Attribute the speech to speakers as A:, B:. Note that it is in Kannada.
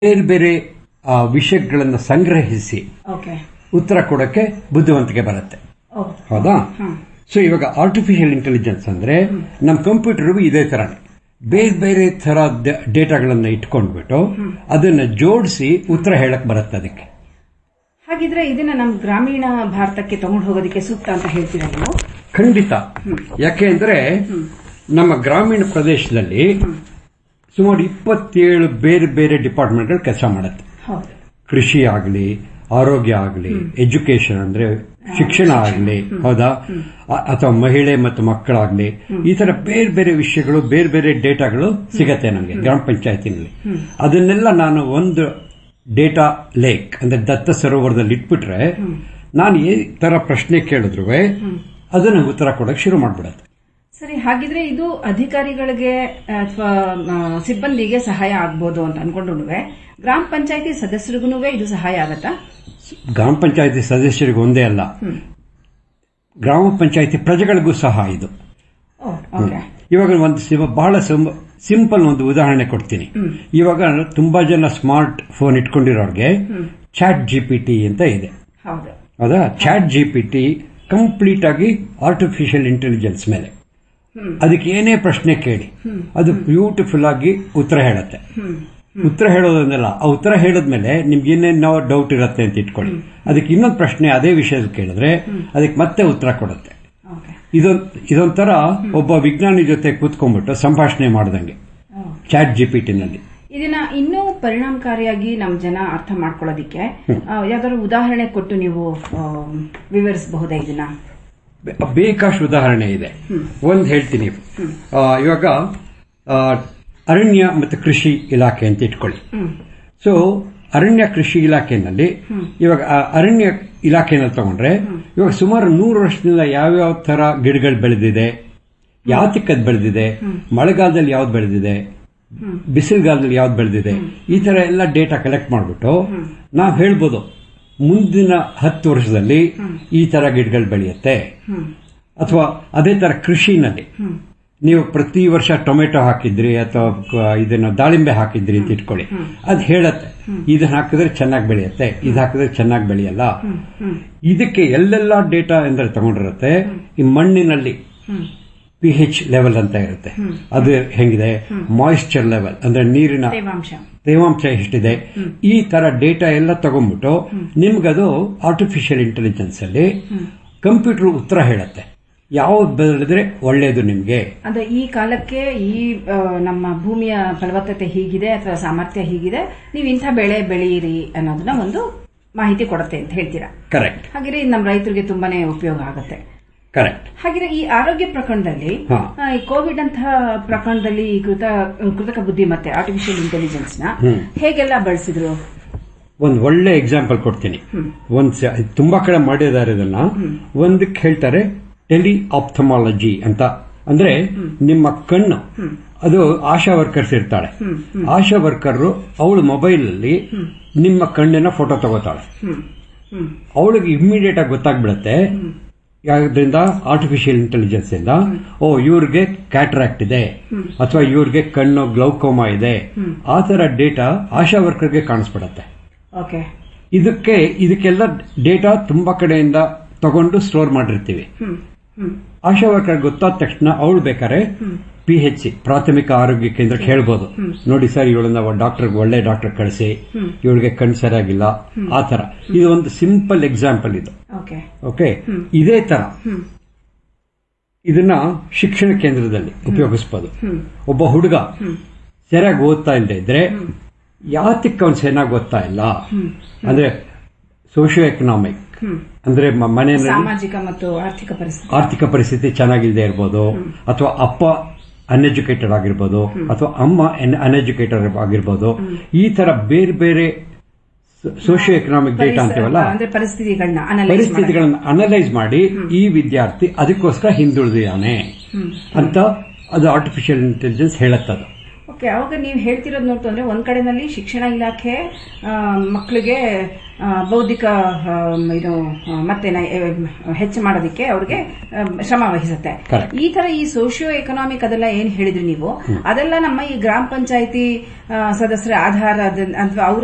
A: ಬೇರೆ ಬೇರೆ ಆ, ವಿಷಯಗಳನ್ನ ಸಂಗ್ರಹಿಸಿ
B: ಓಕೆ
A: ಉತ್ತರ ಕೊಡಕ್ಕೆ ಬುದ್ಧಿವಂತಿಕೆ ಬರುತ್ತೆ
B: ಓ
A: ಹೌದಾ
B: ಹ್ಮ್.
A: ಸೊ ಇವಾಗ ಆರ್ಟಿಫಿಷಿಯಲ್ ಇಂಟೆಲಿಜೆನ್ಸ್ ಅಂದ್ರೆ ನಮ್ಮ ಕಂಪ್ಯೂಟರ್ಗೂ ಇದೇ ತರನೇ ಬೇರೆ ಬೇರೆ ತರ ಡೇಟಾಗಳನ್ನ ಇಟ್ಕೊಂಡ್ಬಿಟ್ಟು ಅದನ್ನ ಜೋಡಿಸಿ ಉತ್ತರ ಹೇಳಕ್ ಬರುತ್ತೆ ಅದಕ್ಕೆ
B: ಹಾಗಿದ್ರೆ ಇದನ್ನ ನಮ್ಮ ಗ್ರಾಮೀಣ ಭಾರತಕ್ಕೆ ತಗೊಂಡು ಹೋಗೋದಕ್ಕೆ ಸೂಕ್ತ ಅಂತ ಹೇಳ್ತೀರಾ ನೀವು
A: ಖಂಡಿತ ಯಾಕೆ ಅಂದ್ರೆ ನಮ್ಮ ಗ್ರಾಮೀಣ ಪ್ರದೇಶದಲ್ಲಿ ಸುಮಾರು ಇಪ್ಪತ್ತೇಳು ಬೇರೆ ಬೇರೆ ಡಿಪಾರ್ಟ್ಮೆಂಟ್ಗಳು ಕೆಲಸ ಮಾಡುತ್ತೆ
B: ಹೌದು
A: ಕೃಷಿ ಆಗಲಿ ಆರೋಗ್ಯ ಆಗಲಿ ಎಜುಕೇಶನ್ ಅಂದ್ರೆ ಶಿಕ್ಷಣ ಆಗಲಿ ಹೌದಾ ಅ- ಅಥವಾ ಮಹಿಳೆ ಮತ್ತು ಮಕ್ಕಳಾಗ್ಲಿ ಈ ತರ ಬೇರೆ ಬೇರೆ ವಿಷಯಗಳು ಬೇರೆ ಬೇರೆ ಡೇಟಾಗಳು ಸಿಗತ್ತೆ ನಮಗೆ ಗ್ರಾಮ ಪಂಚಾಯತಿನಲ್ಲಿ ಅದನ್ನೆಲ್ಲ ನಾನು ಒಂದು ಡೇಟಾ ಲೇಕ್ ಅಂದ್ರೆ ದತ್ತ ಸರೋವರದಲ್ಲಿ ಇಟ್ಬಿಟ್ರೆ ನಾನು ಈ ತರ ಪ್ರಶ್ನೆ ಕೇಳಿದ್ರು ಅದನ್ನ ಉತ್ತರ ಕೊಡಕ್ಕೆ ಶುರು ಮಾಡ್ಬಿಡತ್ತೆ
B: ಸರಿ ಹಾಗಿದ್ರೆ ಇದು ಅಧಿಕಾರಿಗಳಿಗೆ ಅಥವಾ ಸಿಬ್ಬಂದಿಗೆ ಸಹಾಯ ಆಗ್ಬೋದು ಅಂತ ಅನ್ಕೊಂಡು ಗ್ರಾಮ ಪಂಚಾಯತಿ ಸದಸ್ಯರಿಗೂ ಇದು ಸಹಾಯ ಆಗತ್ತಾ
A: ಗ್ರಾಮ ಪಂಚಾಯತಿ ಸದಸ್ಯರಿಗೆ ಒಂದೇ ಅಲ್ಲ ಗ್ರಾಮ ಪಂಚಾಯತಿ ಪ್ರಜೆಗಳಿಗೂ ಸಹ ಇದು
B: ಓ ಓಕೆ
A: ಇವಾಗ ಒಂದು ಸಿಂ- ಬಹಳ ಸಿಂ- ಸಿಂಪಲ್ ಒಂದು ಉದಾಹರಣೆ ಕೊಡ್ತೀನಿ ಇವಾಗ ತುಂಬಾ ಜನ ಸ್ಮಾರ್ಟ್ ಫೋನ್ ಇಟ್ಕೊಂಡಿರೋರ್ಗೆ ಚಾಟ್ ಜಿಪಿಟಿ ಅಂತ ಇದೆ
B: ಹೌದು
A: ಹೌದಾ ಚಾಟ್ ಜಿಪಿಟಿ ಕಂಪ್ಲೀಟ್ ಆಗಿ ಆರ್ಟಿಫಿಷಿಯಲ್ ಇಂಟೆಲಿಜೆನ್ಸ್ ಮೇಲೆ ಅದಕ್ಕೆ ಏನೇ ಪ್ರಶ್ನೆ ಕೇಳಿ ಅದು ಬ್ಯೂಟಿಫುಲ್ ಆಗಿ ಉತ್ತರ ಹೇಳುತ್ತೆ ಉತ್ತರ ಹೇಳೋದನ್ನೆಲ್ಲ ಆ ಉತ್ತರ ಹೇಳಿದ್ಮೇಲೆ ನಿಮ್ಗೆ ಏನೇನೋ ಡೌಟ್ ಇರುತ್ತೆ ಅಂತ ಇಟ್ಕೊಳ್ಳಿ ಅದಕ್ಕೆ ಇನ್ನೊಂದು ಪ್ರಶ್ನೆ ಅದೇ ವಿಷಯದ ಕೇಳಿದ್ರೆ ಅದಕ್ಕೆ ಮತ್ತೆ ಉತ್ತರ ಕೊಡುತ್ತೆ
B: ಓಕೆ
A: ಇದೊಂದ್ ಇದೊಂಥರ ಒಬ್ಬ ವಿಜ್ಞಾನಿ ಜೊತೆ ಕೂತ್ಕೊಂಡ್ಬಿಟ್ಟು ಸಂಭಾಷಣೆ ಮಾಡ್ದಂಗೆ ಚಾಟ್ ಜಿಪಿಟಿನಲ್ಲಿ
B: ಇದನ್ನ ಇನ್ನೂ ಪರಿಣಾಮಕಾರಿಯಾಗಿ ನಮ್ಮ ಜನ ಅರ್ಥ ಮಾಡ್ಕೊಳ್ಳೋದಿಕ್ಕೆ ಆ, ಯಾವ್ದಾದ್ರು ಉದಾಹರಣೆ ಕೊಟ್ಟು ನೀವು ಆ, ವಿವರಿಸಬಹುದಾ ಇದನ್ನ
A: ಬೇಕಾಷ್ಟು ಉದಾಹರಣೆ ಇದೆ ಒಂದ್ ಹೇಳ್ತೀನಿ ಆ, ಇವಾಗ ಆ, ಅರಣ್ಯ ಮತ್ತು ಕೃಷಿ ಇಲಾಖೆ ಅಂತ ಇಟ್ಕೊಳ್ಳಿ ಸೊ ಅರಣ್ಯ ಕೃಷಿ ಇಲಾಖೆನಲ್ಲಿ ಇವಾಗ ಆ ಅರಣ್ಯ ಇಲಾಖೆನಲ್ಲಿ ತಗೊಂಡ್ರೆ ಇವಾಗ ಸುಮಾರು ನೂರು ವರ್ಷದಿಂದ ಯಾವ್ಯಾವ ತರ ಗಿಡಗಳು ಬೆಳೆದಿದೆ ಯಾತಕ್ಕದ್ ಬೆಳೆದಿದೆ ಮಳೆಗಾಲದಲ್ಲಿ ಯಾವ್ದು ಬೆಳೆದಿದೆ ಬಿಸಿಲುಗಾಲದಲ್ಲಿ ಯಾವ್ದು ಬೆಳೆದಿದೆ ಈ ತರ ಎಲ್ಲ ಡೇಟಾ ಕಲೆಕ್ಟ್ ಮಾಡ್ಬಿಟ್ಟು ನಾವು ಹೇಳ್ಬೋದು ಮುಂದಿನ ಹತ್ತು ವರ್ಷದಲ್ಲಿ ಈ ತರ ಗಿಡಗಳು ಬೆಳೆಯುತ್ತೆ ಅಥವಾ ಅದೇ ತರ ಕೃಷಿನಲ್ಲಿ ನೀವು ಪ್ರತಿ ವರ್ಷ ಟೊಮೆಟೊ ಹಾಕಿದ್ರಿ ಅಥವಾ ಕ- ಇದನ್ನ ದಾಳಿಂಬೆ ಹಾಕಿದ್ರಿ ಅಂತ ಇಟ್ಕೊಳ್ಳಿ ಅದು ಹೇಳತ್ತೆ ಇದು ಹಾಕಿದ್ರೆ ಚೆನ್ನಾಗಿ ಬೆಳೆಯುತ್ತೆ ಇದು ಹಾಕಿದ್ರೆ ಚೆನ್ನಾಗಿ ಬೆಳೆಯಲ್ಲ ಇದಕ್ಕೆ ಎಲ್ಲೆಲ್ಲ ಡೇಟಾ ಅಂದ್ರೆ ತಗೊಂಡಿರುತ್ತೆ ಈ ಮಣ್ಣಿನಲ್ಲಿ ಪಿ ಹೆಚ್ ಲೆವೆಲ್ ಅಂತ ಇರುತ್ತೆ ಅದು ಹೆಂಗಿದೆ ಮಾಯಿಶ್ಚರ್ ಲೆವೆಲ್ ಅಂದ್ರೆ ನೀರಿನ
B: ತೇವಾಂಶ
A: ತೇವಾಂಶ ಎಷ್ಟಿದೆ ಈ ತರ ಡೇಟಾ ಎಲ್ಲ ತಗೊಂಡ್ಬಿಟ್ಟು ನಿಮ್ಗದು ಆರ್ಟಿಫಿಷಿಯಲ್ ಇಂಟೆಲಿಜೆನ್ಸ್ ಅಲ್ಲಿ ಕಂಪ್ಯೂಟರ್ ಉತ್ತರ ಹೇಳುತ್ತೆ ಯಾವ್ದು ಬೆಳೆದ್ರೆ ಒಳ್ಳೇದು ನಿಮ್ಗೆ
B: ಅದು ಈ ಕಾಲಕ್ಕೆ ಈ ಆ, ನಮ್ಮ ಭೂಮಿಯ ಫಲವತ್ತತೆ ಹೀಗಿದೆ ಅಥವಾ ಸಾಮರ್ಥ್ಯ ಹೀಗಿದೆ ನೀವು ಇಂಥ ಬೆಳೆ ಬೆಳೆಯಿರಿ ಅನ್ನೋದನ್ನ ಒಂದು ಮಾಹಿತಿ ಕೊಡುತ್ತೆ ಅಂತ ಹೇಳ್ತೀರಾ
A: ಕರೆಕ್ಟ್
B: ಹಾಗಿದ್ರೆ ಇದು ನಮ್ಮ ರೈತರಿಗೆ ತುಂಬಾನೇ ಉಪಯೋಗ ಆಗುತ್ತೆ
A: ಕರೆಕ್ಟ್
B: ಹಾಗಿದ್ರೆ ಈ ಆರೋಗ್ಯ ಪ್ರಕರಣದಲ್ಲಿ
A: ಹಾ.
B: ಆ, ಈ ಕೋವಿಡ್ ಅಂತಹ ಪ್ರಕರಣದಲ್ಲಿ ಈ ಕೃತ ಕೃತಕ ಬುದ್ಧಿಮತ್ತೆ ಆರ್ಟಿಫಿಷಿಯಲ್ ಇಂಟೆಲಿಜೆನ್ಸ್ ನ ಹೇಗೆಲ್ಲ ಬಳಸಿದ್ರು
A: ಒಂದ್ ಒಳ್ಳೆ ಎಕ್ಸಾಂಪಲ್ ಕೊಡ್ತೀನಿ ಒಂದ್ ಸ- ತುಂಬಾ ಕಡೆ ಮಾಡಿದ್ದಾರೆ ಇದನ್ನ ಒಂದಕ್ಕೆ ಹೇಳ್ತಾರೆ ಟೆಲಿ ಆಪ್ಥಮಾಲಜಿ ಅಂತ ಅಂದ್ರೆ ನಿಮ್ಮ ಕಣ್ಣು ಅದು ಆಶಾ ವರ್ಕರ್ಸ್ ಇರ್ತಾಳೆ ಆಶಾ ವರ್ಕರ್ ಅವಳು ಮೊಬೈಲ್ ಅಲ್ಲಿ ನಿಮ್ಮ ಕಣ್ಣಿನ ಫೋಟೋ ತಗೋತಾಳೆ
B: ಹ್ಮ್ ಹ್ಮ್
A: ಅವಳಿಗೆ ಇಮ್ಮಿಡಿಯೇಟ್ ಆಗಿ ಗೊತ್ತಾಗ್ಬಿಡತ್ತೆ ಯಾವ್ದ್ರಿಂದ ಆರ್ಟಿಫಿಷಿಯಲ್ ಇಂಟೆಲಿಜೆನ್ಸ್ ಇಂದ ಓ ಇವ್ರಿಗೆ ಕ್ಯಾಟ್ರಾಕ್ಟ್ ಇದೆ ಅಥವಾ ಇವ್ರಿಗೆ ಕಣ್ಣು ಗ್ಲೌಕೋಮಾ ಇದೆ ಆ ತರ ಡೇಟಾ ಆಶಾ ವರ್ಕರ್ಗೆ ಕಾಣಿಸ್ಬಿಡತ್ತೆ
B: ಓಕೆ
A: ಇದಕ್ಕೆ ಇದಕ್ಕೆಲ್ಲ ಡೇಟಾ ತುಂಬಾ ಕಡೆಯಿಂದ ತಗೊಂಡು ಸ್ಟೋರ್ ಮಾಡಿರ್ತೀವಿ
B: ಹ್ಮ್ ಹ್ಮ್
A: ಆಶಾ ವರ್ಕರ್ ಗೊತ್ತಾದ ತಕ್ಷಣ ಅವಳು ಬೇಕಾದ್ರೆ ಪಿ ಎಚ್ ಸಿ ಪ್ರಾಥಮಿಕ ಆರೋಗ್ಯ ಕೇಂದ್ರಕ್ಕೆ ಹೇಳ್ಬೋದು ನೋಡಿ ಸರ್ ಇವಳನ್ನ ಡಾಕ್ಟರ್ ಒಳ್ಳೆ ಡಾಕ್ಟರ್ ಕಳಿಸಿ ಇವಳಿಗೆ ಕಣ್ ಸರಿಯಾಗಿಲ್ಲ ಆ ತರ ಇದು ಒಂದು ಸಿಂಪಲ್ ಎಕ್ಸಾಂಪಲ್ ಇದು
B: ಓಕೆ
A: ಓಕೆ ಇದೇ ತರ ಇದನ್ನ ಶಿಕ್ಷಣ ಕೇಂದ್ರದಲ್ಲಿ ಉಪಯೋಗಿಸಬಹುದು ಒಬ್ಬ ಹುಡುಗ ಸರಿಯಾಗಿ ಓದ್ತಾ ಇಲ್ಲದೆ ಇದ್ರೆ ಯಾತಕ್ಕೆ ಅವ್ನು ಚೆನ್ನಾಗಿ ಓದ್ತಾ ಇಲ್ಲ ಅಂದ್ರೆ ಸೋಶಿಯೋ ಎಕನಾಮಿಕ್ ಅಂದ್ರೆ ಮ- ಮನೆಯಲ್ಲಿ
B: ಸಾಮಾಜಿಕ ಮತ್ತು ಆರ್ಥಿಕ ಪರಿಸ್ಥಿತಿ
A: ಆರ್ಥಿಕ ಪರಿಸ್ಥಿತಿ ಚೆನ್ನಾಗಿಲ್ಲದೆ ಇರ್ಬೋದು ಅಥವಾ ಅಪ್ಪ ಅನ್ಎಜುಕೇಟೆಡ್ ಆಗಿರ್ಬೋದು ಅಥವಾ ಅಮ್ಮ ಅನ್ಎಜುಕೇಟೆಡ್ ಆಗಿರ್ಬೋದು ಈ ತರ ಬೇರೆ ಬೇರೆ ಸೋಶಿಯೋ ಎಕನಾಮಿಕ್ ಡೇಟಾ ಅಂತೀವಲ್ಲ
B: ಅಂದ್ರೆ ಪರಿಸ್ಥಿತಿಗಳನ್ನ ಅನಲೈಸ್
A: ಪರಿಸ್ಥಿತಿಗಳನ್ನು ಅನಲೈಸ್ ಮಾಡಿ ಈ ವಿದ್ಯಾರ್ಥಿ ಅದಕ್ಕೋಸ್ಕರ ಹಿಂದುಳಿದಿದ್ದಾನೆ ಅಂತ ಅದು ಆರ್ಟಿಫಿಷಿಯಲ್ ಇಂಟೆಲಿಜೆನ್ಸ್ ಹೇಳುತ್ತದು
B: ಓಕೆ ಅವಾಗ ನೀವು ಹೇಳ್ತಿರೋದು ನೋಡ್ತು ಅಂದ್ರೆ ಒಂದ್ ಕಡೆನಲ್ಲಿ ಶಿಕ್ಷಣ ಇಲಾಖೆ ಆ, ಮಕ್ಕಳಿಗೆ ಆ, ಬೌದ್ಧಿಕ ಆ, ಇದು ಆ, ಮತ್ತೆ ನ- ಆ, ಹೆಚ್ಚು ಮಾಡೋದಕ್ಕೆ ಅವ್ರಿಗೆ ಆ, ಶ್ರಮ ವಹಿಸುತ್ತೆ
A: Correct.
B: ಈ ತರ ಈ ಸೋಶಿಯೋ ಎಕನಾಮಿಕ್ ಅದೆಲ್ಲ ಏನ್ ಹೇಳಿದ್ರಿ ನೀವು ಅದೆಲ್ಲ ನಮ್ಮ ಈ ಗ್ರಾಮ ಪಂಚಾಯತಿ ಸದಸ್ಯರ ಆಧಾರ ಅಥವಾ ಅವ್ರ